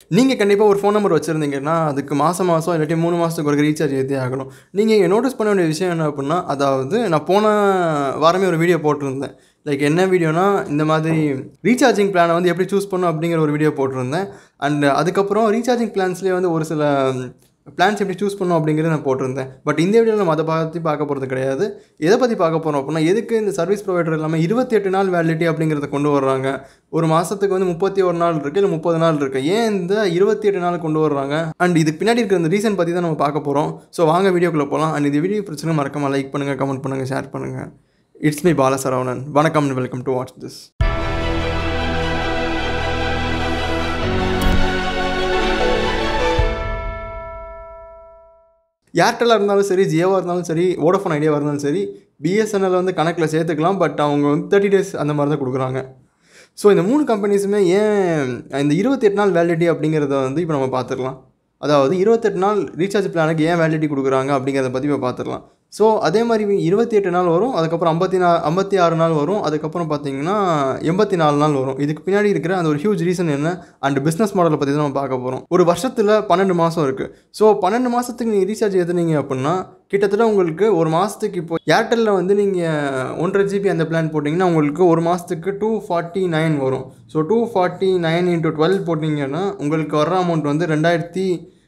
நீங்கள் கண்டிப்பாக ஒரு ஃபோன் நம்பர் வச்சுருந்தீங்கன்னா அதுக்கு மாதம் மாதம் இல்லாட்டி மூணு மாதத்துக்கு ஒரு ரீசார்ஜ் ஏற்றி ஆகணும் நீங்கள் இங்கே நோட்டீஸ் பண்ண வேண்டிய விஷயம் என்ன அப்படின்னா அதாவது நான் போன வாரமே ஒரு வீடியோ போட்டிருந்தேன் லைக் என்ன வீடியோனா இந்த மாதிரி ரீசார்ஜிங் பிளானை வந்து எப்படி சூஸ் பண்ணணும் அப்படிங்கிற ஒரு வீடியோ போட்டிருந்தேன் அண்ட் அதுக்கப்புறம் ரீசார்ஜிங் பிளான்ஸ்லேயே வந்து ஒரு சில பிளான்ஸ் எப்படி சூஸ் பண்ணணும் அப்படிங்கிறத நான் போட்டிருந்தேன் பட் இந்த வீடியோவில் நம்ம அதை பற்றி பார்க்க போகிறது கிடையாது எதை பற்றி பார்க்க போகிறோம் அப்படின்னா எதுக்கு இந்த சர்வீஸ் ப்ரொவைடர் இல்லாமல் இருபத்தி எட்டு நாள் வேலிடிட்டி அப்படிங்கிறத கொண்டு வர்றாங்க ஒரு மாதத்துக்கு வந்து முப்பத்தி ஒரு நாள் இருக்குது இல்லை முப்பது நாள் இருக்குது ஏன் இந்த இருபத்தி எட்டு நாள் கொண்டு வர்றாங்க அண்ட் இதுக்கு பின்னாடி இருக்கிற இந்த ரீசன் பற்றி தான் நம்ம பார்க்க போகிறோம் ஸோ வாங்க வீடியோக்குள்ளே போகலாம் அண்ட் இந்த வீடியோ பிரச்சனை மறக்காமல் லைக் பண்ணுங்கள் கமெண்ட் பண்ணுங்கள் ஷேர் பண்ணுங்கள் இட்ஸ் மீ பாலசரவணன் வணக்கம் வெல்கம் டு வாட்ச் திஸ் ஏர்டெல்லாக இருந்தாலும் சரி ஜியோவாக இருந்தாலும் சரி வோடஃபோன் ஐடியாவாக இருந்தாலும் சரி பிஎஸ்என்எல் வந்து கணக்கில் சேர்த்துக்கலாம் பட் அவங்க வந்து தேர்ட்டி டேஸ் அந்த மாதிரி தான் கொடுக்குறாங்க ஸோ இந்த மூணு கம்பெனிஸுமே ஏன் இந்த இருபத்தெட்டு நாள் வேலிடிட்டி அப்படிங்கிறத வந்து இப்போ நம்ம பார்த்துக்கலாம் அதாவது இருபத்தெட்டு நாள் ரீசார்ஜ் பிளானுக்கு ஏன் வேலிடிட்டி கொடுக்குறாங்க அப்படிங்கிறத பற்றி இப்போ பார்த்துக்கலாம் ஸோ அதே மாதிரி இருபத்தி எட்டு நாள் வரும் அதுக்கப்புறம் ஐம்பத்தி நா ஐம்பத்தி ஆறு நாள் வரும் அதுக்கப்புறம் பார்த்தீங்கன்னா எண்பத்தி நாலு நாள் வரும் இதுக்கு பின்னாடி இருக்கிற அந்த ஒரு ஹியூஜ் ரீசன் என்ன அண்ட் பிஸ்னஸ் மாடலை பற்றி தான் நம்ம பார்க்க போகிறோம் ஒரு வருஷத்தில் பன்னெண்டு மாதம் இருக்குது ஸோ பன்னெண்டு மாதத்துக்கு நீங்கள் ரீசார்ஜ் ஏற்றுனீங்க அப்படின்னா கிட்டத்தட்ட உங்களுக்கு ஒரு மாதத்துக்கு இப்போ ஏர்டெல்லில் வந்து நீங்கள் ஒன்றரை ஜிபி அந்த பிளான் போட்டிங்கன்னா உங்களுக்கு ஒரு மாதத்துக்கு டூ ஃபார்ட்டி நைன் வரும் so two forty nine into twelve போட்டிங்கன்னா உங்களுக்கு வர்ற அமௌண்ட் வந்து ரெண்டாயிரத்தி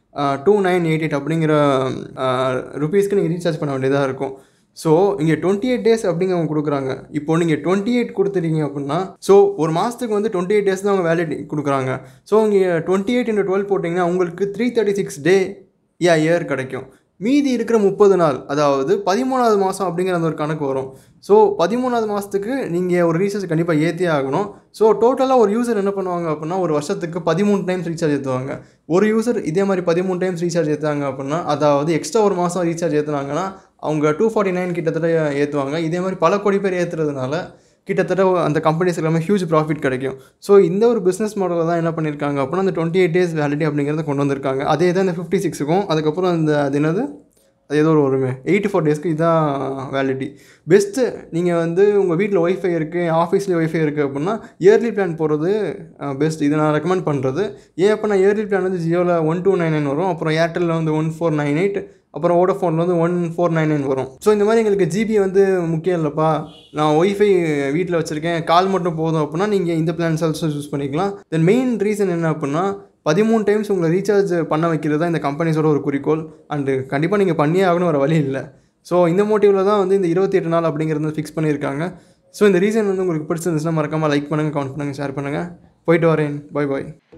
டூ நைன் எயிட் எயிட் அப்படிங்கிற ருபீஸ்க்கு நீங்கள் ரீசார்ஜ் பண்ண வேண்டியதாக இருக்கும் ஸோ இங்கே டுவெண்ட்டி எயிட் டேஸ் அப்படிங்க அவங்க கொடுக்குறாங்க இப்போ நீங்கள் டுவெண்ட்டி எயிட் கொடுத்துட்டீங்க அப்படின்னா ஸோ ஒரு மாதத்துக்கு வந்து டுவெண்ட்டி எயிட் டேஸ் தான் அவங்க வேலிடி கொடுக்குறாங்க ஸோ இங்கே டுவெண்ட்டி எயிட் இன்ட்டு டுவெல் போட்டிங்கன்னா உங்களுக்கு three thirty six day a year கிடைக்கும் மீதி இருக்கிற முப்பது நாள் அதாவது பதிமூணாவது மாதம் அப்படிங்கிற அந்த ஒரு கணக்கு வரும் ஸோ பதிமூணாவது மாதத்துக்கு நீங்கள் ஒரு ரீசார்ஜ் கண்டிப்பாக ஏற்றியே ஆகணும் ஸோ டோட்டலாக ஒரு யூசர் என்ன பண்ணுவாங்க அப்படின்னா ஒரு வருஷத்துக்கு பதிமூணு டைம்ஸ் ரீசார்ஜ் ஏற்றுவாங்க ஒரு யூசர் இதே மாதிரி பதிமூணு டைம்ஸ் ரீசார்ஜ் ஏற்றுறாங்க அப்படின்னா அதாவது எக்ஸ்ட்ரா ஒரு மாதம் ரீசார்ஜ் ஏற்றுனாங்கன்னா அவங்க டூ ஃபார்ட்டி நைன் கிட்டத்தட்ட ஏற்றுவாங்க இதே மாதிரி பல கோடி பேர் ஏற்றுறதுனால கிட்டத்தட்ட அந்த கம்பெனிஸ் எல்லாமே ஹியூஜ் ப்ராஃபிட் கிடைக்கும் ஸோ இந்த ஒரு பிஸ்னஸ் மாடலில் தான் என்ன பண்ணியிருக்காங்க அப்படின்னா அந்த டுவெண்ட்டி எயிட் டேஸ் வேலிட்டி அப்படிங்கிறத கொண்டு வந்திருக்காங்க அதே தான் இந்த ஃபிஃப்டி சிக்ஸுக்கும் அதுக்கப்புறம் அந்த அது என்னது அது ஏதோ ஒரு வருமே எயிட்டி ஃபோர் டேஸ்க்கு இதுதான் வேலிட்டி பெஸ்ட்டு நீங்கள் வந்து உங்கள் வீட்டில் ஒய்ஃபை இருக்குது ஆஃபீஸ்லேயே ஒய்ஃபை இருக்குது அப்படின்னா இயர்லி பிளான் போகிறது பெஸ்ட் இதை நான் ரெக்கமெண்ட் பண்ணுறது ஏன் அப்படின்னா இயர்லி பிளான் வந்து ஜியோவில் ஒன் டூ நைன் நைன் வரும் அப்புறம் ஏர்டெல்லில் வந்து ஒன் ஃபோர் நைன் எயிட் அப்புறம் வோடஃபோனில் வந்து ஒன் ஃபோர் நைன் நைன் வரும் ஸோ இந்த மாதிரி எங்களுக்கு ஜிபி வந்து முக்கியம் இல்லைப்பா நான் ஒய்ஃபை வீட்டில் வச்சுருக்கேன் கால் மட்டும் போதும் அப்படின்னா நீங்கள் இந்த பிளான்ஸ் ஆல்சோ யூஸ் பண்ணிக்கலாம் தென் மெயின் ரீசன் என்ன அப்படின்னா பதிமூணு டைம்ஸ் உங்களை ரீசார்ஜ் பண்ண வைக்கிறது தான் இந்த கம்பெனிஸோட ஒரு குறிக்கோள் அண்டு கண்டிப்பாக நீங்கள் பண்ணியே ஆகணும் வர வழி இல்லை ஸோ இந்த மோட்டிவில் தான் வந்து இந்த இருபத்தி எட்டு நாள் அப்படிங்கிறது ஃபிக்ஸ் பண்ணியிருக்காங்க ஸோ இந்த ரீசன் வந்து உங்களுக்கு பிடிச்சிருந்துச்சுன்னா மறக்காமல் லைக் பண்ணுங்கள் கமெண்ட் பண்ணுங்கள் ஷேர் பண்ணுங்கள் போயிட்டு வரேன் பாய் பாய்